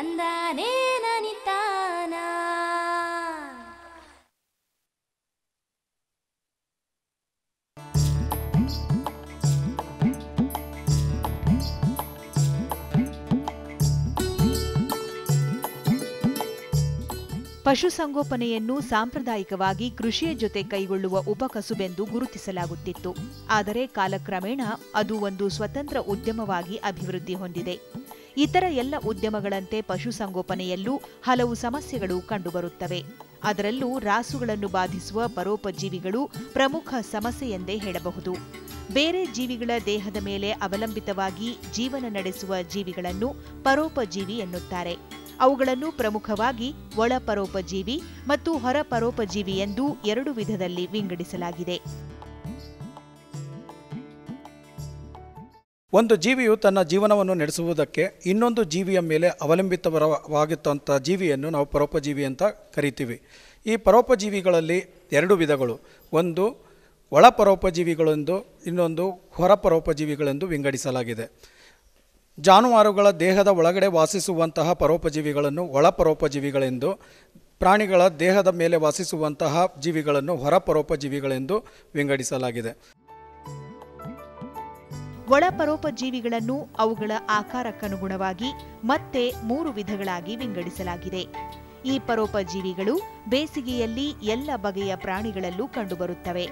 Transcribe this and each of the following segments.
ತಂದಾನೇ ನನಿತಾನ ಪಶುಸಂಗೋಪನೆಯನ್ನು ಸಾಂಪ್ರದಾಯಿಕವಾಗಿ ಕೃಷಿಯ ಜೊತೆ ಕೈಗೊಳ್ಳುವ ಉಪಕಸುಬೆಂದು ಗುರುತಿಸಲಾಗುತ್ತಿತ್ತು ಆದರೆ ಕಾಲಕ್ರಮೇಣ ಅದು ಒಂದು ಸ್ವತಂತ್ರ ಉದ್ಯಮವಾಗಿ ಅಭಿವೃದ್ಧಿ ಹೊಂದಿದೆ ಇತರ ಎಲ್ಲ ಉದ್ಯಮಗಳಂತೆ ಪಶುಸಂಗೋಪನೆಯಲ್ಲೂ ಹಲವು ಸಮಸ್ಯೆಗಳು ಕಂಡುಬರುತ್ತವೆ ಅದರಲ್ಲೂ ರಾಸುಗಳನ್ನು ಬಾಧಿಸುವ ಪರೋಪಜೀವಿಗಳು ಪ್ರಮುಖ ಸಮಸ್ಯೆ ಎಂದೇ ಹೇಳಬಹುದು ಬೇರೆ ಜೀವಿಗಳ ದೇಹದ ಮೇಲೆ ಅವಲಂಬಿತವಾಗಿ ಜೀವನ ನಡೆಸುವ ಜೀವಿಗಳನ್ನು ಪರೋಪಜೀವಿ ಎನ್ನುತ್ತಾರೆ ಅವುಗಳನ್ನು ಪ್ರಮುಖವಾಗಿ ಒಳ ಪರೋಪಜೀವಿ ಮತ್ತು ಹೊರ ಪರೋಪಜೀವಿ ಎಂದು ಎರಡು ವಿಧದಲ್ಲಿ ವಿಂಗಡಿಸಲಾಗಿದೆ ಒಂದು ಜೀವಿಯು ತನ್ನ ಜೀವನವನ್ನು ನಡೆಸುವುದಕ್ಕೆ ಇನ್ನೊಂದು ಜೀವಿಯ ಮೇಲೆ ಅವಲಂಬಿತವಾಗಿದ್ದಂಥ ಜೀವಿಯನ್ನು ನಾವು ಪರೋಪಜೀವಿ ಅಂತ ಕರಿತೀವಿ ಈ ಪರೋಪಜೀವಿಗಳಲ್ಲಿ ಎರಡು ವಿಧಗಳು ಒಂದು ಒಳ ಪರೋಪಜೀವಿಗಳೆಂದು ಇನ್ನೊಂದು ಹೊರ ಪರೋಪಜೀವಿಗಳೆಂದು ವಿಂಗಡಿಸಲಾಗಿದೆ ಜಾನುವಾರುಗಳ ದೇಹದ ಒಳಗಡೆ ವಾಸಿಸುವಂತಹ ಪರೋಪಜೀವಿಗಳನ್ನು ಒಳ ಪರೋಪಜೀವಿಗಳೆಂದು ಪ್ರಾಣಿಗಳ ದೇಹದ ಮೇಲೆ ವಾಸಿಸುವಂತಹ ಜೀವಿಗಳನ್ನು ಹೊರ ಪರೋಪಜೀವಿಗಳೆಂದು ವಿಂಗಡಿಸಲಾಗಿದೆ ಒಳ ಪರೋಪಜೀವಿಗಳನ್ನು ಅವುಗಳ ಆಕಾರಕ್ಕನುಗುಣವಾಗಿ ಮತ್ತೆ ಮೂರು ವಿಧಗಳಾಗಿ ವಿಂಗಡಿಸಲಾಗಿದೆ ಈ ಪರೋಪಜೀವಿಗಳು ಬೇಸಿಗೆಯಲ್ಲಿ ಎಲ್ಲ ಬಗೆಯ ಪ್ರಾಣಿಗಳಲ್ಲೂ ಕಂಡುಬರುತ್ತವೆ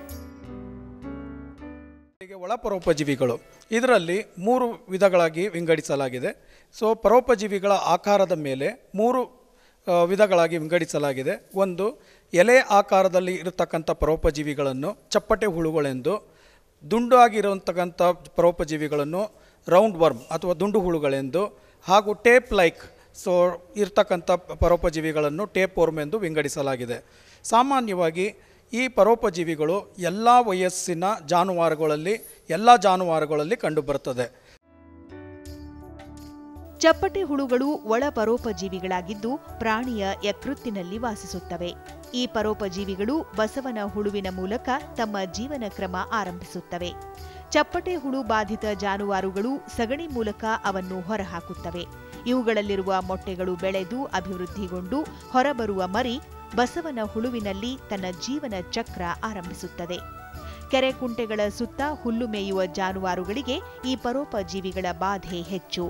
ಹೀಗೆ ಒಳ ಪರೋಪಜೀವಿಗಳು ಇದರಲ್ಲಿ ಮೂರು ವಿಧಗಳಾಗಿ ವಿಂಗಡಿಸಲಾಗಿದೆ ಸೊ ಪರೋಪಜೀವಿಗಳ ಆಕಾರದ ಮೇಲೆ ಮೂರು ಆ, ವಿಧಗಳಾಗಿ ವಿಂಗಡಿಸಲಾಗಿದೆ ಒಂದು ಎಲೆ ಆಕಾರದಲ್ಲಿ ಇರತಕ್ಕಂಥ ಪರೋಪಜೀವಿಗಳನ್ನು ಚಪ್ಪಟೆ ಹುಳುಗಳೆಂದು ದುಂಡು ಆಗಿರುವಂತಕ್ಕಂಥ ಪರೋಪಜೀವಿಗಳನ್ನು ರೌಂಡ್ ವರ್ಮ್ ಅಥವಾ ದುಂಡು ಹುಳುಗಳೆಂದು ಹಾಗೂ ಟೇಪ್ ಲೈಕ್ ಸೊ ಇರ್ತಕ್ಕಂಥ ಪರೋಪಜೀವಿಗಳನ್ನು ಟೇಪ್ ವರ್ಮ್ ಎಂದು ವಿಂಗಡಿಸಲಾಗಿದೆ ಸಾಮಾನ್ಯವಾಗಿ ಈ ಪರೋಪಜೀವಿಗಳು ಎಲ್ಲ ವಯಸ್ಸಿನ ಜಾನುವಾರುಗಳಲ್ಲಿ ಎಲ್ಲ ಜಾನುವಾರುಗಳಲ್ಲಿ ಕಂಡುಬರುತ್ತದೆ ಚಪ್ಪಟೆ ಹುಳುಗಳು ಒಳ ಪರೋಪಜೀವಿಗಳಾಗಿದ್ದು ಪ್ರಾಣಿಯ ಯಕೃತ್ತಿನಲ್ಲಿ ವಾಸಿಸುತ್ತವೆ ಈ ಪರೋಪಜೀವಿಗಳು ಬಸವನ ಹುಳುವಿನ ಮೂಲಕ ತಮ್ಮ ಜೀವನ ಕ್ರಮ ಆರಂಭಿಸುತ್ತವೆ ಚಪ್ಪಟೆ ಹುಳು ಬಾಧಿತ ಜಾನುವಾರುಗಳು ಸಗಣಿ ಮೂಲಕ ಅವನ್ನು ಹೊರಹಾಕುತ್ತವೆ ಇವುಗಳಲ್ಲಿರುವ ಮೊಟ್ಟೆಗಳು ಬೆಳೆದು ಅಭಿವೃದ್ಧಿಗೊಂಡು ಹೊರಬರುವ ಮರಿ ಬಸವನ ಹುಳುವಿನಲ್ಲಿ ತನ್ನ ಜೀವನ ಚಕ್ರ ಆರಂಭಿಸುತ್ತದೆ ಕೆರೆ ಕುಂಟೆಗಳ ಸುತ್ತ ಹುಲ್ಲು ಮೇಯುವ ಜಾನುವಾರುಗಳಿಗೆ ಈ ಪರೋಪಜೀವಿಗಳ ಬಾಧೆ ಹೆಚ್ಚು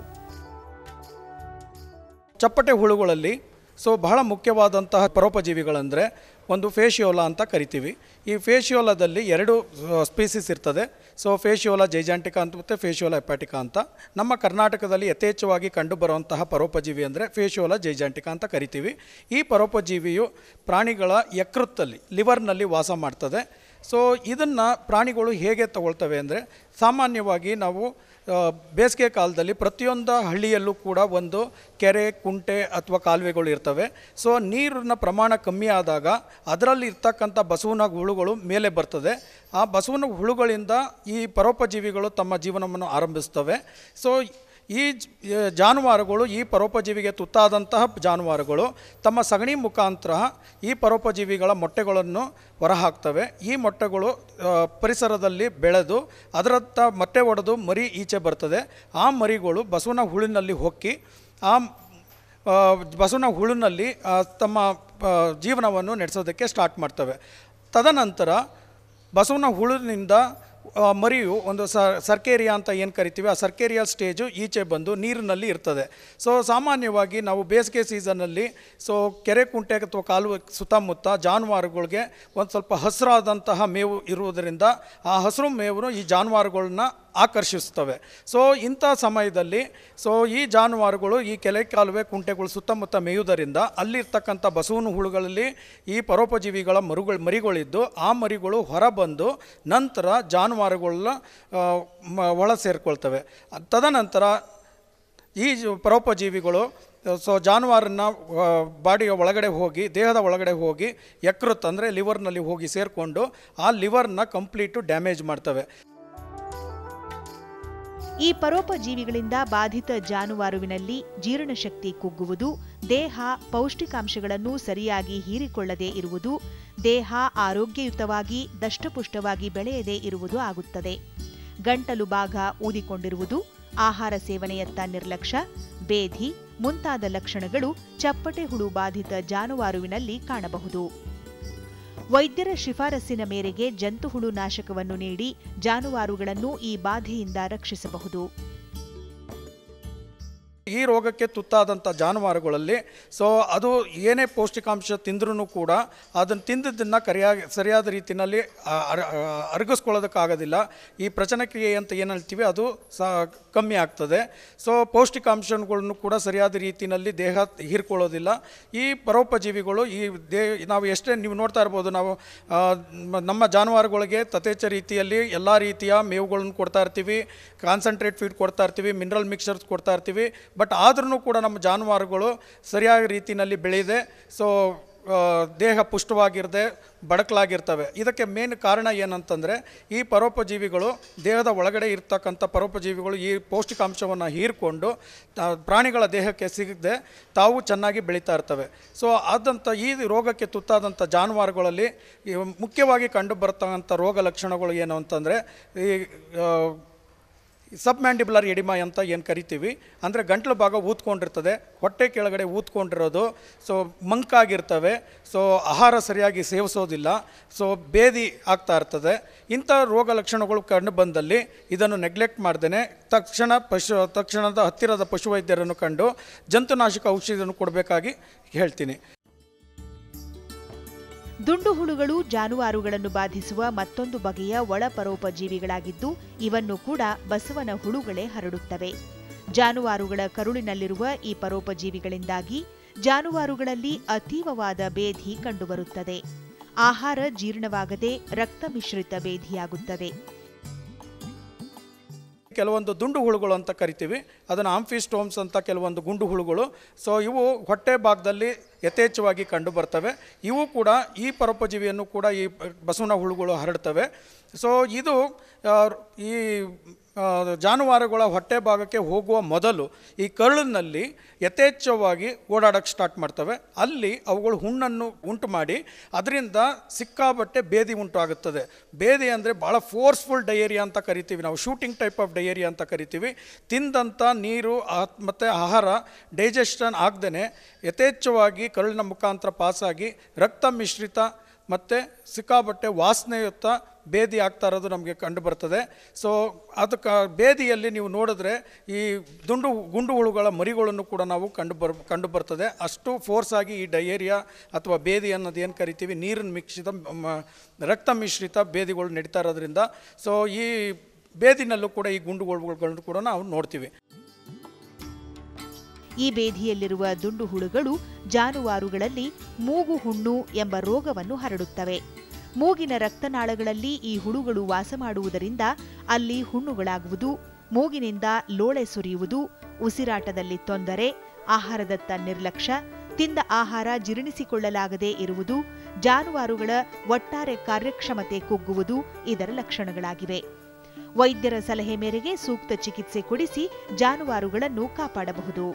ಚಪ್ಪಟೆ ಹುಳುಗಳಲ್ಲಿ ಸೊ ಬಹಳ ಮುಖ್ಯವಾದಂತಹ ಪರೋಪಜೀವಿಗಳಂದರೆ ಒಂದು ಫೇಶಿಯೋಲಾ ಅಂತ ಕರಿತೀವಿ ಈ ಫೇಶಿಯೋಲಾದಲ್ಲಿ ಎರಡು ಸ್ಪೀಸಿಸ್ ಇರ್ತದೆ ಸೊ ಫೇಶಿಯೋಲಾ ಜೈಜಾಂಟಿಕಾ ಅಂತ ಮತ್ತು ಫೇಶಿಯೋಲಾ ಹೆಪಾಟಿಕಾ ಅಂತ ನಮ್ಮ ಕರ್ನಾಟಕದಲ್ಲಿ ಯಥೇಚ್ಛವಾಗಿ ಕಂಡುಬರುವಂತಹ ಪರೋಪಜೀವಿ ಅಂದರೆ ಫೇಶಿಯೋಲಾ ಜೈಜಾಂಟಿಕಾ ಅಂತ ಕರಿತೀವಿ ಈ ಪರೋಪಜೀವಿಯು ಪ್ರಾಣಿಗಳ ಯಕೃತ್ತಲ್ಲಿ ಲಿವರ್ನಲ್ಲಿ ವಾಸ ಮಾಡ್ತದೆ ಸೊ ಇದನ್ನು ಪ್ರಾಣಿಗಳು ಹೇಗೆ ತಗೊಳ್ತವೆ ಅಂದರೆ ಸಾಮಾನ್ಯವಾಗಿ ನಾವು ಆ, ಬೇಸಿಗೆ ಕಾಲದಲ್ಲಿ ಪ್ರತಿಯೊಂದು ಹಳ್ಳಿಯಲ್ಲೂ ಕೂಡ ಒಂದು ಕೆರೆ ಕುಂಟೆ ಅಥವಾ ಕಾಲುವೆಗಳು ಇರ್ತವೆ ಸೊ ನೀರಿನ ಪ್ರಮಾಣ ಕಮ್ಮಿ ಆದಾಗ ಅದರಲ್ಲಿ ಇರ್ತಕ್ಕಂಥ ಬಸವನ ಹುಳುಗಳು ಮೇಲೆ ಬರ್ತದೆ ಆ ಬಸವನ ಹುಳುಗಳಿಂದ ಈ ಪರೋಪಜೀವಿಗಳು ತಮ್ಮ ಜೀವನವನ್ನು ಆರಂಭಿಸ್ತವೆ ಸೊ ಈ ಜ- ಈ ಜಾನುವಾರುಗಳು ಈ ಪರೋಪಜೀವಿಗೆ ತುತ್ತಾದಂತಹ ಜಾನುವಾರುಗಳು ತಮ್ಮ ಸಗಣಿ ಮುಖಾಂತರ ಈ ಪರೋಪಜೀವಿಗಳ ಮೊಟ್ಟೆಗಳನ್ನು ಹೊರಹಾಕ್ತವೆ ಈ ಮೊಟ್ಟೆಗಳು ಆ, ಪರಿಸರದಲ್ಲಿ ಬೆಳೆದು ಅದರತ್ತ ಮೊಟ್ಟೆ ಒಡೆದು ಮರಿ ಈಚೆ ಬರ್ತದೆ ಆ ಮರಿಗಳು ಬಸವನ ಹುಳಿನಲ್ಲಿ ಹೊಕ್ಕಿ ಆ ಆ, ಬಸವನ ಹುಳಿನಲ್ಲಿ ಆ, ತಮ್ಮ ಆ, ಜೀವನವನ್ನು ನಡೆಸೋದಕ್ಕೆ ಸ್ಟಾರ್ಟ್ ಮಾಡ್ತವೆ ತದನಂತರ ಬಸವನ ಹುಳಿನಿಂದ ಆ, ಮರಿಯು ಒಂದು ಸ ಸರ್ಕೇರಿಯಾ ಅಂತ ಏನು ಕರಿತೀವಿ ಆ ಸರ್ಕೇರಿಯಾ ಸ್ಟೇಜು ಈಚೆ ಬಂದು ನೀರಿನಲ್ಲಿ ಇರ್ತದೆ ಸೊ ಸಾಮಾನ್ಯವಾಗಿ ನಾವು ಬೇಸಿಗೆ ಸೀಸನ್ನಲ್ಲಿ ಸೊ ಕೆರೆ ಕುಂಟೆ ಅಥವಾ ಕಾಲುವೆ ಸುತ್ತಮುತ್ತ ಜಾನುವಾರುಗಳಿಗೆ ಒಂದು ಸ್ವಲ್ಪ ಹಸಿರಾದಂತಹ ಮೇವು ಇರುವುದರಿಂದ ಆ ಹಸಿರು ಮೇವು ಈ ಜಾನುವಾರುಗಳನ್ನ ಆಕರ್ಷಿಸ್ತವೆ ಸೊ ಇಂಥ ಸಮಯದಲ್ಲಿ ಸೊ ಈ ಜಾನುವಾರುಗಳು ಈ ಕೆಲೆ ಕಾಲುವೆ ಕುಂಟೆಗಳು ಸುತ್ತಮುತ್ತ ಮೇಯುವುದರಿಂದ ಅಲ್ಲಿರ್ತಕ್ಕಂಥ ಬಸವನ ಹುಳುಗಳಲ್ಲಿ ಈ ಪರೋಪಜೀವಿಗಳ ಮರುಗಳು ಮರಿಗಳಿದ್ದು ಆ ಮರಿಗಳು ಹೊರಬಂದು ನಂತರ ಜಾನುವಾರುಗಳನ್ನ ಆ, ಮ- ಒಳ ಸೇರಿಕೊಳ್ತವೆ ತದನಂತರ ಈ ಜ- ಪರೋಪಜೀವಿಗಳು ಸೊ ಜಾನುವಾರನ್ನ ಆ, ಬಾಡಿಯ ಒಳಗಡೆ ಹೋಗಿ ದೇಹದ ಒಳಗಡೆ ಹೋಗಿ ಯಕೃತ್ ಅಂದರೆ ಲಿವರ್ನಲ್ಲಿ ಹೋಗಿ ಸೇರಿಕೊಂಡು ಆ ಲಿವರ್ನ ಕಂಪ್ಲೀಟು ಡ್ಯಾಮೇಜ್ ಮಾಡ್ತವೆ ಈ ಪರೋಪಜೀವಿಗಳಿಂದ ಬಾಧಿತ ಜಾನುವಾರುವಿನಲ್ಲಿ ಜೀರ್ಣಶಕ್ತಿ ಕುಗ್ಗುವುದು ದೇಹ ಪೌಷ್ಟಿಕಾಂಶಗಳನ್ನು ಸರಿಯಾಗಿ ಹೀರಿಕೊಳ್ಳದೇ ಇರುವುದು ದೇಹ ಆರೋಗ್ಯಯುತವಾಗಿ ದಷ್ಟಪುಷ್ಟವಾಗಿ ಬೆಳೆಯದೇ ಇರುವುದು ಆಗುತ್ತದೆ ಗಂಟಲು ಭಾಗ ಊದಿಕೊಂಡಿರುವುದು ಆಹಾರ ಸೇವನೆಯತ್ತ ನಿರ್ಲಕ್ಷ್ಯ ಬೇಧಿ ಮುಂತಾದ ಲಕ್ಷಣಗಳು ಚಪ್ಪಟೆ ಹುಳು ಬಾಧಿತ ಜಾನುವಾರುವಿನಲ್ಲಿ ಕಾಣಬಹುದು ವೈದ್ಯರ ಶಿಫಾರಸ್ಸಿನ ಮೇರೆಗೆ ಜಂತುಹುಳು ನಾಶಕವನ್ನು ನೀಡಿ ಜಾನುವಾರುಗಳನ್ನು ಈ ಬಾಧೆಯಿಂದ ರಕ್ಷಿಸಬಹುದು ಈ ರೋಗಕ್ಕೆ ತುತ್ತಾದಂಥ ಜಾನುವಾರುಗಳಲ್ಲಿ ಸೊ ಅದು ಏನೇ ಪೌಷ್ಟಿಕಾಂಶ ತಿಂದ್ರೂ ಕೂಡ ಅದನ್ನು ತಿಂದಿದ್ದನ್ನು ಕರಿಯಾಗಿ ಸರಿಯಾದ ರೀತಿಯಲ್ಲಿ ಅ- ಅರ- ಅ- ಅರಗಿಸ್ಕೊಳ್ಳೋದಕ್ಕಾಗೋದಿಲ್ಲ ಈ ಪ್ರಚನಕ್ರಿಯೆ ಅಂತ ಏನು ಹೇಳ್ತೀವಿ ಅದು ಸಹ ಕಮ್ಮಿ ಆಗ್ತದೆ ಸೊ ಪೌಷ್ಟಿಕಾಂಶಗಳನ್ನು ಕೂಡ ಸರಿಯಾದ ರೀತಿಯಲ್ಲಿ ದೇಹ ಹೀರ್ಕೊಳ್ಳೋದಿಲ್ಲ ಈ ಪರೋಪಜೀವಿಗಳು ಈ ದೇ ನಾವು ಎಷ್ಟೇ ನೀವು ನೋಡ್ತಾ ಇರ್ಬೋದು ನಾವು ಆ, ಮ- ನಮ್ಮ ಜಾನುವಾರುಗಳಿಗೆ ತಥೇಚ್ಛ ರೀತಿಯಲ್ಲಿ ಎಲ್ಲ ರೀತಿಯ ಮೇವುಗಳನ್ನು ಕೊಡ್ತಾ ಇರ್ತೀವಿ ಕಾನ್ಸಂಟ್ರೇಟ್ ಫೀಡ್ ಕೊಡ್ತಾ ಇರ್ತೀವಿ ಮಿನರಲ್ ಮಿಕ್ಸರ್ಸ್ ಕೊಡ್ತಾ ಇರ್ತೀವಿ ಬಟ್ ಆದ್ರೂ ಕೂಡ ನಮ್ಮ ಜಾನುವಾರುಗಳು ಸರಿಯಾದ ರೀತಿಯಲ್ಲಿ ಬೆಳೆಯದೆ ಸೊ ಆ, ದೇಹ ಪುಷ್ಟವಾಗಿರದೆ ಬಡಕಲಾಗಿರ್ತವೆ ಇದಕ್ಕೆ ಮೇನ್ ಕಾರಣ ಏನಂತಂದರೆ ಈ ಪರೋಪಜೀವಿಗಳು ದೇಹದ ಒಳಗಡೆ ಇರ್ತಕ್ಕಂಥ ಪರೋಪಜೀವಿಗಳು ಈ ಪೌಷ್ಟಿಕಾಂಶವನ್ನು ಹೀರ್ಕೊಂಡು ತಾ- ಪ್ರಾಣಿಗಳ ದೇಹಕ್ಕೆ ಸಿಗದೆ ತಾವು ಚೆನ್ನಾಗಿ ಬೆಳೀತಾ ಇರ್ತವೆ ಸೊ ಆದಂಥ ಈ ರೋಗಕ್ಕೆ ತುತ್ತಾದಂಥ ಜಾನುವಾರುಗಳಲ್ಲಿ ಈ ಮುಖ್ಯವಾಗಿ ಕಂಡು ಬರ್ತಕ್ಕಂಥ ರೋಗ ಲಕ್ಷಣಗಳು ಏನು ಅಂತಂದರೆ ಈ ಆ, ಸಬ್ ಮ್ಯಾಂಡಿಬುಲರ್ ಎಡಿಮಾ ಅಂತ ಏನು ಕರಿತೀವಿ ಅಂದರೆ ಗಂಟ್ಲು ಭಾಗ ಊದ್ಕೊಂಡಿರ್ತದೆ ಹೊಟ್ಟೆ ಕೆಳಗಡೆ ಊದ್ಕೊಂಡಿರೋದು ಸೊ ಮಂಕಾಗಿರ್ತವೆ ಸೊ ಆಹಾರ ಸರಿಯಾಗಿ ಸೇವಿಸೋದಿಲ್ಲ ಸೊ ಬೇದಿ ಆಗ್ತಾ ಇರ್ತದೆ ಇಂಥ ರೋಗ ಲಕ್ಷಣಗಳು ಕಂಡು ಬಂದಲ್ಲಿ ಇದನ್ನು ನೆಗ್ಲೆಕ್ಟ್ ಮಾಡ್ದೇ ತಕ್ಷಣ ಪಶು ತಕ್ಷಣದ ಹತ್ತಿರದ ಪಶುವೈದ್ಯರನ್ನು ಕಂಡು ಜಂತುನಾಶಕ ಔಷಧಿಯನ್ನು ಕೊಡಬೇಕಾಗಿ ಹೇಳ್ತೀನಿ ದುಂಡು ಹುಳುಗಳು ಜಾನುವಾರುಗಳನ್ನು ಬಾಧಿಸುವ ಮತ್ತೊಂದು ಬಗೆಯ ಒಳ ಪರೋಪಜೀವಿಗಳಾಗಿದ್ದು ಇವನ್ನು ಕೂಡ ಬಸವನ ಹುಳುಗಳೇ ಹರಡುತ್ತವೆ ಜಾನುವಾರುಗಳ ಕರುಳಿನಲ್ಲಿರುವ ಈ ಪರೋಪಜೀವಿಗಳಿಂದಾಗಿ ಜಾನುವಾರುಗಳಲ್ಲಿ ಅತೀವವಾದ ಬೇಧಿ ಕಂಡುಬರುತ್ತದೆ ಆಹಾರ ಜೀರ್ಣವಾಗದೆ ರಕ್ತ ಮಿಶ್ರಿತ ಬೇಧಿಯಾಗುತ್ತದೆ ಕೆಲವೊಂದು ದುಂಡು ಹುಳುಗಳು ಅಂತ ಕರಿತೀವಿ ಅದನ್ನು ಆಂಫಿಸ್ಟೋಮ್ಸ್ ಅಂತ ಕೆಲವೊಂದು ಗುಂಡು ಹುಳುಗಳು ಸೊ ಇವು ಹೊಟ್ಟೆ ಭಾಗದಲ್ಲಿ ಯಥೇಚ್ಛವಾಗಿ ಕಂಡು ಬರ್ತವೆ ಇವು ಕೂಡ ಈ ಪರೋಪಜೀವಿಯನ್ನು ಕೂಡ ಈ ಬಸವನ ಹುಳುಗಳು ಹರಡ್ತವೆ ಸೊ ಇದು ಆ, ಈ ಆ, ಜಾನುವಾರುಗಳ ಹೊಟ್ಟೆ ಭಾಗಕ್ಕೆ ಹೋಗುವ ಮೊದಲು ಈ ಕರುಳಿನಲ್ಲಿ ಯಥೇಚ್ಛವಾಗಿ ಓಡಾಡಕ್ಕೆ ಸ್ಟಾರ್ಟ್ ಮಾಡ್ತವೆ ಅಲ್ಲಿ ಅವುಗಳು ಹುಣ್ಣನ್ನು ಉಂಟು ಮಾಡಿ ಅದರಿಂದ ಸಿಕ್ಕಾಬಟ್ಟೆ ಬೇದಿ ಉಂಟಾಗುತ್ತದೆ ಬೇದಿ ಅಂದರೆ ಭಾಳ ಫೋರ್ಸ್ಫುಲ್ ಡಯೇರಿಯಾ ಅಂತ ಕರಿತೀವಿ ನಾವು ಶೂಟಿಂಗ್ ಟೈಪ್ ಆಫ್ ಡಯೇರಿಯಾ ಅಂತ ಕರಿತೀವಿ ತಿಂದಂಥ ನೀರು ಆ- ಮತ್ತು ಆಹಾರ ಡೈಜೆಷನ್ ಆಗದೇ ಯಥೇಚ್ಛವಾಗಿ ಕರುಳಿನ ಮುಖಾಂತರ ಪಾಸಾಗಿ ರಕ್ತ ಮಿಶ್ರಿತ ಮತ್ತು ಸಿಕ್ಕಾಬಟ್ಟೆ ವಾಸನೆಯುಕ್ತ ಬೇದಿ ಆಗ್ತಾ ಇರೋದು ನಮಗೆ ಕಂಡು ಬರ್ತದೆ ಸೊ ಅದಕ್ಕೆ ಬೇದಿಯಲ್ಲಿ ನೀವು ನೋಡಿದ್ರೆ ಈ ದುಂಡು ಗುಂಡು ಹುಳುಗಳ ಮರಿಗಳನ್ನು ಕೂಡ ನಾವು ಕಂಡು ಬರ್ ಕಂಡು ಬರ್ತದೆ ಅಷ್ಟು ಫೋರ್ಸ್ ಆಗಿ ಈ ಡಯೇರಿಯಾ ಅಥವಾ ಬೇದಿ ಅನ್ನೋದು ಏನು ಕರಿತೀವಿ ನೀರಿನ ಮಿಶ್ರಿತ ಮ- ರಕ್ತ ಮಿಶ್ರಿತ ಬೇದಿಗಳು ನಡೀತಾ ಇರೋದ್ರಿಂದ ಸೊ ಈ ಬೇದಿನಲ್ಲೂ ಕೂಡ ಈ ಗುಂಡು ಹುಳುಗಳನ್ನು ಕೂಡ ನಾವು ನೋಡ್ತೀವಿ ಈ ಬೇಧಿಯಲ್ಲಿರುವ ದುಂಡು ಹುಳುಗಳು ಜಾನುವಾರುಗಳಲ್ಲಿ ಮೂಗು ಹುಣ್ಣು ಎಂಬ ರೋಗವನ್ನು ಹರಡುತ್ತವೆ ಮೂಗಿನ ರಕ್ತನಾಳಗಳಲ್ಲಿ ಈ ಹುಳುಗಳು ವಾಸ ಮಾಡುವುದರಿಂದ ಅಲ್ಲಿ ಹುಣ್ಣುಗಳಾಗುವುದು ಮೂಗಿನಿಂದ ಲೋಳೆ ಸುರಿಯುವುದು ಉಸಿರಾಟದಲ್ಲಿ ತೊಂದರೆ ಆಹಾರದತ್ತ ನಿರ್ಲಕ್ಷ್ಯ ತಿಂದ ಆಹಾರ ಜೀರ್ಣಿಸಿಕೊಳ್ಳಲಾಗದೇ ಇರುವುದು ಜಾನುವಾರುಗಳ ಒಟ್ಟಾರೆ ಕಾರ್ಯಕ್ಷಮತೆ ಕುಗ್ಗುವುದು ಇದರ ಲಕ್ಷಣಗಳಾಗಿವೆ ವೈದ್ಯರ ಸಲಹೆ ಮೇರೆಗೆ ಸೂಕ್ತ ಚಿಕಿತ್ಸೆ ಕೊಡಿಸಿ ಜಾನುವಾರುಗಳನ್ನು ಕಾಪಾಡಬಹುದು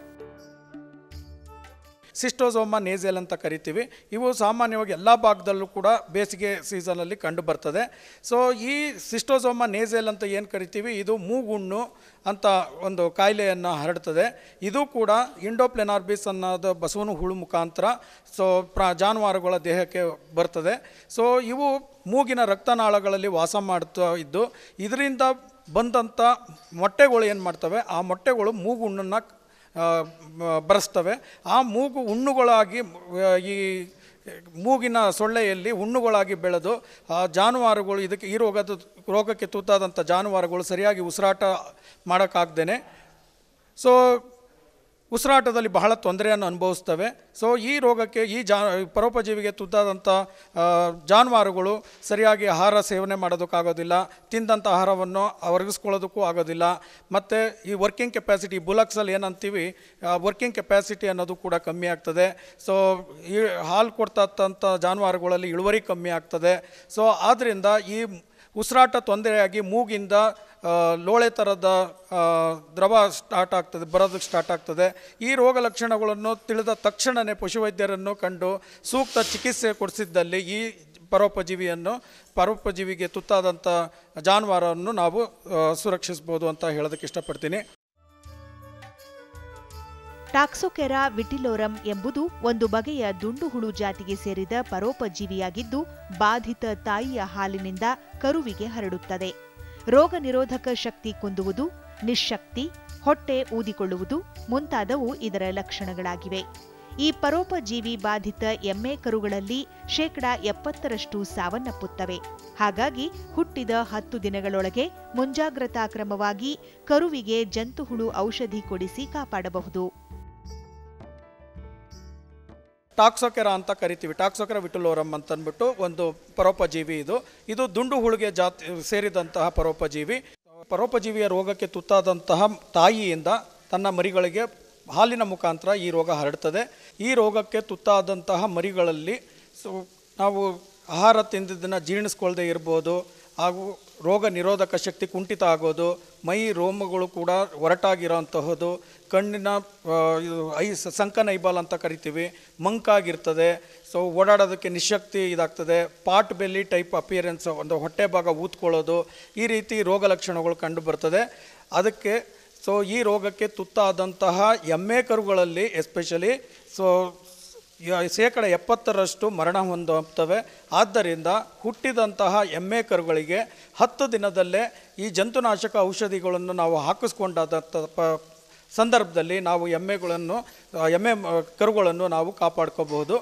ಸಿಸ್ಟೋಸೋಮಾ ನೇಸೆಲ್ ಅಂತ ಕರಿತೀವಿ ಇವು ಸಾಮಾನ್ಯವಾಗಿ ಎಲ್ಲ ಭಾಗದಲ್ಲೂ ಕೂಡ ಬೇಸಿಗೆ ಸೀಸನಲ್ಲಿ ಕಂಡು ಬರ್ತದೆ ಸೊ ಈ ಸಿಸ್ಟೋಸೋಮಾ ನೇಸೆಲ್ ಅಂತ ಏನು ಕರಿತೀವಿ ಇದು ಮೂಗುಣ್ಣು ಅಂತ ಒಂದು ಕಾಯಿಲೆಯನ್ನು ಹರಡ್ತದೆ ಇದು ಕೂಡ ಇಂಡೋಪ್ಲೆನಾರ್ಬಿಸ್ ಅನ್ನೋದು ಬಸವನ ಹುಳು ಮುಖಾಂತರ ಸೊ ಪ್ರಾ ಜಾನುವಾರುಗಳ ದೇಹಕ್ಕೆ ಬರ್ತದೆ ಸೊ ಇವು ಮೂಗಿನ ರಕ್ತನಾಳಗಳಲ್ಲಿ ವಾಸ ಮಾಡ್ತಾ ಇದ್ದು ಇದರಿಂದ ಬಂದಂಥ ಮೊಟ್ಟೆಗಳು ಏನು ಮಾಡ್ತವೆ ಆ ಮೊಟ್ಟೆಗಳು ಮೂಗುಣ್ಣನ್ನು ಆ, ಮ- ಬರೆಸ್ತವೆ ಆ ಮೂಗು ಹುಣ್ಣುಗಳಾಗಿ ಆ, ಈ ಮೂಗಿನ ಸೊಳ್ಳೆಯಲ್ಲಿ ಹುಣ್ಣುಗಳಾಗಿ ಬೆಳೆದು ಆ ಜಾನುವಾರುಗಳು ಇದಕ್ಕೆ ಈ ರೋಗದ ರೋಗಕ್ಕೆ ತುತ್ತಾದಂಥ ಜಾನುವಾರುಗಳು ಸರಿಯಾಗಿ ಉಸಿರಾಟ ಮಾಡೋಕ್ಕಾಗ್ದೇ ಸೊ ಉಸಿರಾಟದಲ್ಲಿ ಬಹಳ ತೊಂದರೆಯನ್ನು ಅನುಭವಿಸ್ತವೆ ಸೊ ಈ ರೋಗಕ್ಕೆ ಈ ಜಾ ಪರೋಪಜೀವಿಗೆ ತುತ್ತಾದಂಥ ಆ, ಜಾನುವಾರುಗಳು ಸರಿಯಾಗಿ ಆಹಾರ ಸೇವನೆ ಮಾಡೋದಕ್ಕಾಗೋದಿಲ್ಲ ತಿಂದಂಥ ಆಹಾರವನ್ನು ಒರಗಿಸ್ಕೊಳ್ಳೋದಕ್ಕೂ ಆಗೋದಿಲ್ಲ ಮತ್ತು ಈ ವರ್ಕಿಂಗ್ ಕೆಪಾಸಿಟಿ ಬುಲಕ್ಸಲ್ಲಿ ಏನಂತೀವಿ ವರ್ಕಿಂಗ್ ಕೆಪಾಸಿಟಿ ಅನ್ನೋದು ಕೂಡ ಕಮ್ಮಿ ಆಗ್ತದೆ ಸೊ ಈ ಹಾಲು ಕೊಡ್ತಕ್ಕಂಥ ಜಾನುವಾರುಗಳಲ್ಲಿ ಇಳುವರಿ ಕಮ್ಮಿ ಆಗ್ತದೆ ಸೊ ಆದ್ದರಿಂದ ಈ ಉಸಿರಾಟ ತೊಂದರೆಯಾಗಿ ಮೂಗಿಂದ ಆ, ಲೋಳೆ ಥರದ ಆ, ದ್ರವ ಸ್ಟಾರ್ಟ್ ಆಗ್ತದೆ ಬರೋದಕ್ಕೆ ಸ್ಟಾರ್ಟ್ ಆಗ್ತದೆ ಈ ರೋಗ ಲಕ್ಷಣಗಳನ್ನು ತಿಳಿದ ತಕ್ಷಣವೇ ಪಶುವೈದ್ಯರನ್ನು ಕಂಡು ಸೂಕ್ತ ಚಿಕಿತ್ಸೆ ಕೊಡಿಸಿದ್ದಲ್ಲಿ ಈ ಪರೋಪಜೀವಿಯನ್ನು ಪರೋಪಜೀವಿಗೆ ತುತ್ತಾದಂಥ ಜಾನುವಾರನ್ನು ನಾವು ಆ, ಸುರಕ್ಷಿಸ್ಬೋದು ಅಂತ ಹೇಳೋದಕ್ಕೆ ಇಷ್ಟಪಡ್ತೀನಿ ಟಾಕ್ಸೊಕೆರಾ ವಿಟಿಲೋರಂ ಎಂಬುದು ಒಂದು ಬಗೆಯ ದುಂಡುಹುಳು ಜಾತಿಗೆ ಸೇರಿದ ಪರೋಪಜೀವಿಯಾಗಿದ್ದು ಬಾಧಿತ ತಾಯಿಯ ಹಾಲಿನಿಂದ ಕರುವಿಗೆ ಹರಡುತ್ತದೆ ರೋಗ ನಿರೋಧಕ ಶಕ್ತಿ ಕುಂದುವುದು ನಿಶ್ಶಕ್ತಿ ಹೊಟ್ಟೆ ಊದಿಕೊಳ್ಳುವುದು ಮುಂತಾದವು ಇದರ ಲಕ್ಷಣಗಳಾಗಿವೆ ಈ ಪರೋಪಜೀವಿ ಬಾಧಿತ ಎಮ್ಮೆ ಕರುಗಳಲ್ಲಿ ಶೇಕಡಾ ಎಪ್ಪತ್ತರಷ್ಟು ಸಾವನ್ನಪ್ಪುತ್ತವೆ ಹಾಗಾಗಿ ಹುಟ್ಟಿದ ಹತ್ತು ದಿನಗಳೊಳಗೆ ಮುಂಜಾಗ್ರತಾ ಕ್ರಮವಾಗಿ ಕರುವಿಗೆ ಜಂತುಹುಳು ಔಷಧಿ ಕೊಡಿಸಿ ಕಾಪಾಡಬಹುದು ಟಾಕ್ಸೋಕೆರಾ ಅಂತ ಕರಿತೀವಿ ಟಾಕ್ಸೋಕೆರಾ ವಿಟುಲೋರಮ್ ಅಂತ ಅಂದ್ಬಿಟ್ಟು ಒಂದು ಪರೋಪಜೀವಿ ಇದು ಇದು ದುಂಡು ಹುಳುಗೆ ಜಾತಿ ಸೇರಿದಂತಹ ಪರೋಪಜೀವಿ ಪರೋಪಜೀವಿಯ ರೋಗಕ್ಕೆ ತುತ್ತಾದಂತಹ ತಾಯಿಯಿಂದ ತನ್ನ ಮರಿಗಳಿಗೆ ಹಾಲಿನ ಮುಖಾಂತರ ಈ ರೋಗ ಹರಡ್ತದೆ ಈ ರೋಗಕ್ಕೆ ತುತ್ತಾದಂತಹ ಮರಿಗಳಲ್ಲಿ ಸೊ ನಾವು ಆಹಾರ ತಿಂದಿದ್ದನ್ನು ಜೀರ್ಣಿಸ್ಕೊಳ್ದೇ ಇರ್ಬೋದು ಹಾಗೂ ರೋಗ ನಿರೋಧಕ ಶಕ್ತಿ ಕುಂಠಿತ ಆಗೋದು ಮೈ ರೋಮಗಳು ಕೂಡ ಒರಟಾಗಿರೋಂತಹದ್ದು ಕಣ್ಣಿನ ಆ, ಇದು ಐ ಸಂಕನೈಬಾಲ್ ಅಂತ ಕರಿತೀವಿ ಮಂಕಾಗಿರ್ತದೆ ಸೊ ಓಡಾಡೋದಕ್ಕೆ ನಿಶಕ್ತಿ ಇದಾಗ್ತದೆ ಪಾಟ್ ಬೆಲ್ಲಿ ಟೈಪ್ ಅಪಿಯರೆನ್ಸ್ ಒಂದು ಹೊಟ್ಟೆ ಭಾಗ ಊದ್ಕೊಳ್ಳೋದು ಈ ರೀತಿ ರೋಗ ಲಕ್ಷಣಗಳು ಕಂಡು ಬರ್ತದೆ ಅದಕ್ಕೆ ಸೊ ಈ ರೋಗಕ್ಕೆ ತುತ್ತಾದಂತಹ ಎಮ್ಮೆ ಕರುಗಳಲ್ಲಿ ಎಸ್ಪೆಷಲಿ ಸೊ ಯ- ಶೇಕಡ ಎಪ್ಪತ್ತರಷ್ಟು ಮರಣ ಹೊಂದುತ್ತವೆ ಆದ್ದರಿಂದ ಹುಟ್ಟಿದಂತಹ ಎಮ್ಮೆ ಕರುಗಳಿಗೆ ಹತ್ತು ದಿನದಲ್ಲೇ ಈ ಜಂತುನಾಶಕ ಔಷಧಿಗಳನ್ನು ನಾವು ಹಾಕಿಸ್ಕೊಂಡಾದ ತ- ಪ- ಸಂದರ್ಭದಲ್ಲಿ ನಾವು ಎಮ್ಮೆಗಳನ್ನು ಆ, ಎಮ್ಮೆ ಮ- ಕರುಗಳನ್ನು ನಾವು ಕಾಪಾಡ್ಕೋಬಹುದು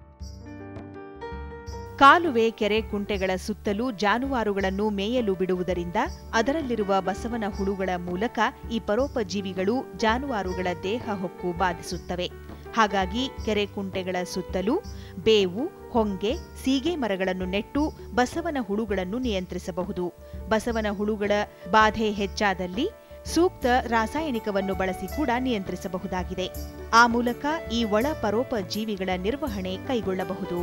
ಕಾಲುವೆ ಕೆರೆ ಕುಂಟೆಗಳ ಸುತ್ತಲೂ ಜಾನುವಾರುಗಳನ್ನು ಮೇಯಲು ಬಿಡುವುದರಿಂದ ಅದರಲ್ಲಿರುವ ಬಸವನ ಹುಳುಗಳ ಮೂಲಕ ಈ ಪರೋಪಜೀವಿಗಳು ಜಾನುವಾರುಗಳ ದೇಹ ಹೊಕ್ಕು ಬಾಧಿಸುತ್ತವೆ ಹಾಗಾಗಿ ಕೆರೆ ಕುಂಟೆಗಳ ಸುತ್ತಲೂ ಬೇವು ಹೊಂಗೆ ಸೀಗೆ ಮರಗಳನ್ನು ನೆಟ್ಟು ಬಸವನ ಹುಳುಗಳನ್ನು ನಿಯಂತ್ರಿಸಬಹುದು ಬಸವನ ಹುಳುಗಳ ಬಾಧೆ ಹೆಚ್ಚಾದಲ್ಲಿ ಸೂಕ್ತ ರಾಸಾಯನಿಕವನ್ನು ಬಳಸಿ ಕೂಡ ನಿಯಂತ್ರಿಸಬಹುದಾಗಿದೆ ಆ ಮೂಲಕ ಈ ಒಳ ಪರೋಪಜೀವಿಗಳ ನಿರ್ವಹಣೆ ಕೈಗೊಳ್ಳಬಹುದು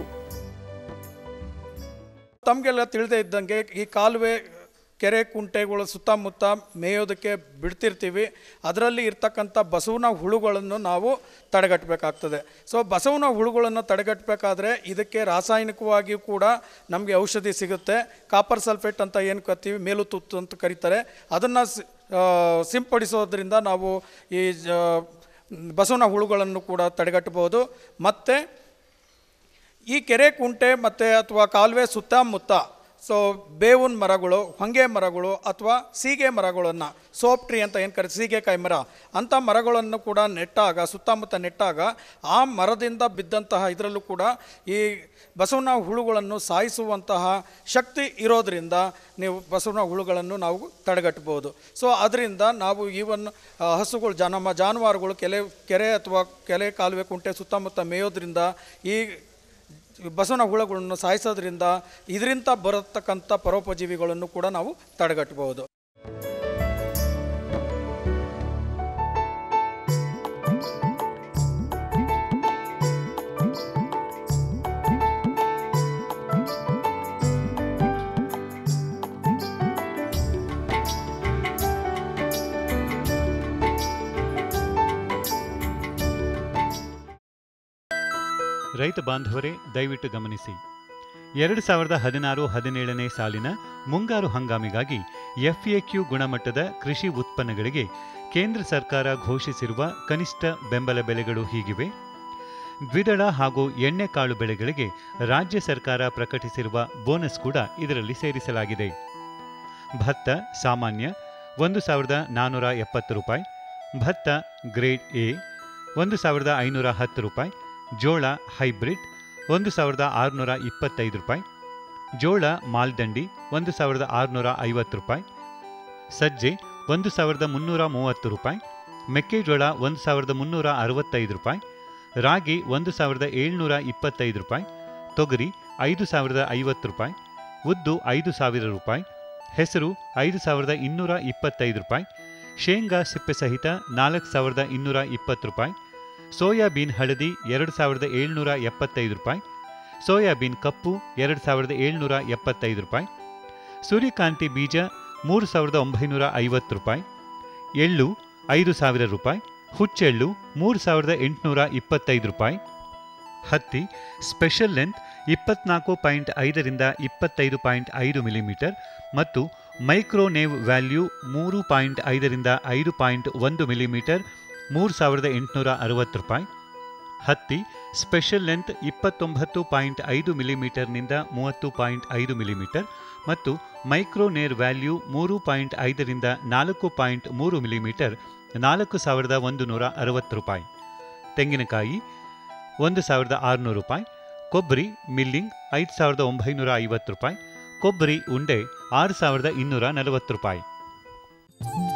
ತಮಗೆಲ್ಲ ತಿಳಿದೇ ಇದ್ದಂಗೆ ಈ ಕಾಲುವೆ ಕೆರೆ ಕುಂಟೆಗಳು ಸುತ್ತಮುತ್ತ ಮೇಯೋದಕ್ಕೆ ಬಿಡ್ತಿರ್ತೀವಿ ಅದರಲ್ಲಿ ಇರ್ತಕ್ಕಂಥ ಬಸವನ ಹುಳುಗಳನ್ನು ನಾವು ತಡೆಗಟ್ಟಬೇಕಾಗ್ತದೆ ಸೊ ಬಸವನ ಹುಳುಗಳನ್ನು ತಡೆಗಟ್ಟಬೇಕಾದ್ರೆ ಇದಕ್ಕೆ ರಾಸಾಯನಿಕವಾಗಿಯೂ ಕೂಡ ನಮಗೆ ಔಷಧಿ ಸಿಗುತ್ತೆ ಕಾಪರ್ ಸಲ್ಫೇಟ್ ಅಂತ ಏನು ಕರಿತೀವಿ ಮೇಲು ತುತ್ತು ಅಂತ ಕರೀತಾರೆ ಅದನ್ನು ಸಿಂಪಡಿಸೋದ್ರಿಂದ ನಾವು ಈ ಜ- ಬಸವನ ಹುಳುಗಳನ್ನು ಕೂಡ ತಡೆಗಟ್ಟಬಹುದು ಮತ್ತು ಈ ಕೆರೆ ಕುಂಟೆ ಮತ್ತು ಅಥವಾ ಕಾಲುವೆ ಸುತ್ತಮುತ್ತ ಸೊ ಬೇವಿನ ಮರಗಳು ಹೊಂಗೆ ಮರಗಳು ಅಥವಾ ಸೀಗೆ ಮರಗಳನ್ನು ಸೋಪ್ ಟ್ರೀ ಅಂತ ಏನು ಕರಿ ಸೀಗೆಕಾಯಿ ಮರ ಅಂಥ ಮರಗಳನ್ನು ಕೂಡ ನೆಟ್ಟಾಗ ಸುತ್ತಮುತ್ತ ನೆಟ್ಟಾಗ ಆ ಮರದಿಂದ ಬಿದ್ದಂತಹ ಇದರಲ್ಲೂ ಕೂಡ ಈ ಬಸವನ ಹುಳುಗಳನ್ನು ಸಾಯಿಸುವಂತಹ ಶಕ್ತಿ ಇರೋದರಿಂದ ನೀವು ಬಸವನ ಹುಳುಗಳನ್ನು ನಾವು ತಡೆಗಟ್ಟಬಹುದು ಸೊ ಅದರಿಂದ ನಾವು ಈವನ್ ಆ, ಹಸುಗಳು ಜ ನಮ್ಮ ಜಾನುವಾರುಗಳು ಕೆಲೆ ಕೆರೆ ಅಥವಾ ಕೆರೆ ಕಾಲುವೆ ಕುಂಟೆ ಸುತ್ತಮುತ್ತ ಮೇಯೋದ್ರಿಂದ ಈ ಬಸವನ ಹುಳುಗಳನ್ನು ಸಾಯಿಸೋದ್ರಿಂದ ಇದರಿಂದ ಬರತಕ್ಕಂಥ ಪರೋಪಜೀವಿಗಳನ್ನು ಕೂಡ ನಾವು ತಡೆಗಟ್ಟಬಹುದು ರೈತ ಬಾಂಧವರೇ ದಯವಿಟ್ಟು ಗಮನಿಸಿ ಎರಡು ಸಾವಿರದ ಹದಿನಾರು ಹದಿನೇಳನೇ ಸಾಲಿನ ಮುಂಗಾರು ಹಂಗಾಮಿಗಾಗಿ ಎಫ್ಎಕ್ಯೂ ಗುಣಮಟ್ಟದ ಕೃಷಿ ಉತ್ಪನ್ನಗಳಿಗೆ ಕೇಂದ್ರ ಸರ್ಕಾರ ಘೋಷಿಸಿರುವ ಕನಿಷ್ಠ ಬೆಂಬಲ ಬೆಲೆಗಳು ಹೀಗಿವೆ ದ್ವಿದಳ ಹಾಗೂ ಎಣ್ಣೆಕಾಳು ಬೆಳೆಗಳಿಗೆ ರಾಜ್ಯ ಸರ್ಕಾರ ಪ್ರಕಟಿಸಿರುವ ಬೋನಸ್ ಕೂಡ ಇದರಲ್ಲಿ ಸೇರಿಸಲಾಗಿದೆ ಭತ್ತ ಸಾಮಾನ್ಯ ಒಂದು ಸಾವಿರದ ನಾನ್ನೂರ ಎಪ್ಪತ್ತು ರೂಪಾಯಿ ಭತ್ತ ಗ್ರೇಡ್ ಎ ಒಂದು ಸಾವಿರದ ಐನೂರ ಹತ್ತು ರೂಪಾಯಿ ಜೋಳ ಹೈಬ್ರಿಡ್ ಒಂದು ಸಾವಿರದ ಆರುನೂರ ಇಪ್ಪತ್ತೈದು ರೂಪಾಯಿ ಜೋಳ ಮಾಲ್ದಂಡಿ ಒಂದು ಸಾವಿರದ ಆರುನೂರ ಐವತ್ತು ರೂಪಾಯಿ ಸಜ್ಜೆ ಒಂದು ಸಾವಿರದ ಮುನ್ನೂರ ಮೂವತ್ತು ರೂಪಾಯಿ ಮೆಕ್ಕೆಜೋಳ ಒಂದು ಸಾವಿರದ ಮುನ್ನೂರ ಅರವತ್ತೈದು ರೂಪಾಯಿ ರಾಗಿ ಒಂದು ಸಾವಿರದ ಏಳ್ನೂರ ಇಪ್ಪತ್ತೈದು ರೂಪಾಯಿ ತೊಗರಿ ಐದು ಸಾವಿರದ ಐವತ್ತು ರೂಪಾಯಿ ಉದ್ದು ಐದು ಸಾವಿರ ರೂಪಾಯಿ ಹೆಸರು ಐದು ಸಾವಿರದ ಇನ್ನೂರ ಇಪ್ಪತ್ತೈದು ರೂಪಾಯಿ ಶೇಂಗಾ ಸಿಪ್ಪೆ ಸಹಿತ ನಾಲ್ಕು ಸಾವಿರದ ಇನ್ನೂರ ಇಪ್ಪತ್ತು ರೂಪಾಯಿ ಸೋಯಾಬೀನ್ ಹಳದಿ ಎರಡು ಸಾವಿರದ ಏಳ್ನೂರ ಎಪ್ಪತ್ತೈದು ರೂಪಾಯಿ ಸೋಯಾಬೀನ್ ಕಪ್ಪು ಎರಡು ಸಾವಿರದ ಏಳ್ನೂರ ಎಪ್ಪತ್ತೈದು ರೂಪಾಯಿ ಸೂರ್ಯಕಾಂತಿ ಬೀಜ ಮೂರು ಸಾವಿರದ ಒಂಬೈನೂರ ಐವತ್ತು ರೂಪಾಯಿ ಎಳ್ಳು ಐದು ಸಾವಿರ ರೂಪಾಯಿ ಹುಚ್ಚೆಳ್ಳು ಮೂರು ಸಾವಿರದ ಎಂಟುನೂರ ಇಪ್ಪತ್ತೈದು ರೂಪಾಯಿ ಹತ್ತಿ ಸ್ಪೆಷಲ್ ಲೆಂತ್ ಇಪ್ಪತ್ನಾಲ್ಕು ಪಾಯಿಂಟ್ ಐದರಿಂದ ಇಪ್ಪತ್ತೈದು ಪಾಯಿಂಟ್ ಐದು ಮಿಲಿಮೀಟರ್ ಮತ್ತು ಮೈಕ್ರೋನೇವ್ ವ್ಯಾಲ್ಯೂ ಮೂರು ಪಾಯಿಂಟ್ ಐದರಿಂದ ಐದು ಪಾಯಿಂಟ್ ಒಂದು ಮಿಲಿಮೀಟರ್ ಮೂರು ಸಾವಿರದ ಎಂಟುನೂರ ಅರವತ್ತು ರೂಪಾಯಿ ಹತ್ತಿ ಸ್ಪೆಷಲ್ ಲೆಂತ್ ಇಪ್ಪತ್ತೊಂಬತ್ತು ಪಾಯಿಂಟ್ ಐದು ಮಿಲಿಮೀಟರ್ನಿಂದ ಮೂವತ್ತು ಪಾಯಿಂಟ್ ಐದು ಮಿಲಿಮೀಟರ್ ಮತ್ತು ಮೈಕ್ರೋ ನೇರ್ ವ್ಯಾಲ್ಯೂ ಮೂರು ಪಾಯಿಂಟ್ ಐದರಿಂದ ನಾಲ್ಕು ಪಾಯಿಂಟ್ ಮೂರು ಮಿಲಿಮೀಟರ್ ನಾಲ್ಕು ಸಾವಿರದ ಒಂದು ನೂರ ಅರವತ್ತು ರೂಪಾಯಿ ತೆಂಗಿನಕಾಯಿ ಒಂದು ಸಾವಿರದ ಆರುನೂರು ರೂಪಾಯಿ ಕೊಬ್ಬರಿ ಮಿಲ್ಲಿಂಗ್ ಐದು ಸಾವಿರದ ಒಂಬೈನೂರ ಐವತ್ತು ರೂಪಾಯಿ ಕೊಬ್ಬರಿ ಉಂಡೆ ಆರು ಸಾವಿರದ ಇನ್ನೂರ ನಲವತ್ತು ರೂಪಾಯಿ